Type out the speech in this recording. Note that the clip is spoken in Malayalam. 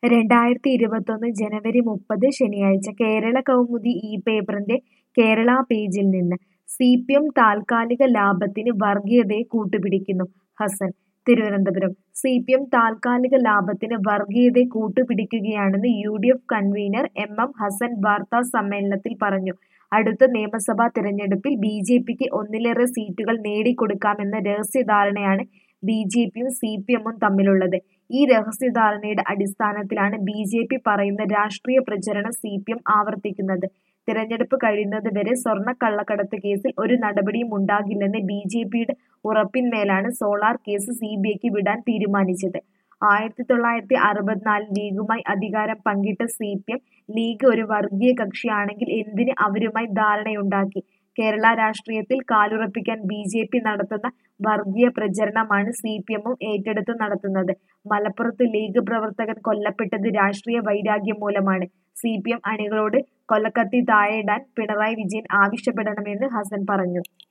രണ്ടായിരത്തി ഇരുപത്തൊന്ന് ജനുവരി മുപ്പത് ശനിയാഴ്ച കേരള കൗമുദി ഈ പേപ്പറിന്റെ കേരള പേജിൽ നിന്ന് സി പി എം താൽക്കാലിക ലാഭത്തിന് വർഗീയതയെ കൂട്ടുപിടിക്കുന്നു Hasan Thiruvananthapuram C P M താൽക്കാലിക ലാഭത്തിന് വർഗീയതയെ കൂട്ടുപിടിക്കുകയാണെന്ന് U D F convener M M Hasan വാർത്താ സമ്മേളനത്തിൽ പറഞ്ഞു അടുത്ത നിയമസഭാ തിരഞ്ഞെടുപ്പിൽ ബി ജെ പിക്ക് ഒന്നിലേറെ സീറ്റുകൾ നേടിക്കൊടുക്കാമെന്ന രഹസ്യധാരണയാണ് ബി ജെ പിയും സി പി എമ്മും തമ്മിലുള്ളത് ഈ രഹസ്യധാരണയുടെ അടിസ്ഥാനത്തിലാണ് ബി ജെ പി പറയുന്ന രാഷ്ട്രീയ പ്രചരണം സി പി എം ആവർത്തിക്കുന്നത് തിരഞ്ഞെടുപ്പ് കഴിയുന്നത് വരെ സ്വർണ്ണക്കള്ളക്കടത്ത് കേസിൽ ഒരു നടപടിയും ഉണ്ടാകില്ലെന്ന് ബി ജെ പിയുടെ ഉറപ്പിന്മേലാണ് സോളാർ കേസ് സി ബി ഐക്ക് വിടാൻ തീരുമാനിച്ചത് ആയിരത്തി തൊള്ളായിരത്തി അറുപത്തിനാലിൽ ലീഗുമായി അധികാരം പങ്കിട്ട സി പി എം ലീഗ് ഒരു വർഗീയ കക്ഷിയാണെങ്കിൽ എന്തിന് അവരുമായി ധാരണയുണ്ടാക്കി കേരള രാഷ്ട്രീയത്തിൽ കാലുറപ്പിക്കാൻ ബി ജെ പി നടത്തുന്ന വർഗീയ പ്രചരണമാണ് സി പി എമ്മും ഏറ്റെടുത്ത് നടത്തുന്നത് മലപ്പുറത്ത് ലീഗ് പ്രവർത്തകൻ കൊല്ലപ്പെട്ടത് രാഷ്ട്രീയ വൈരാഗ്യം മൂലമാണ് സി പി എം അണികളോട് കൊലക്കത്തി താഴെയിടാൻ പിണറായി വിജയൻ ആവശ്യപ്പെടണമെന്ന് ഹസൻ പറഞ്ഞു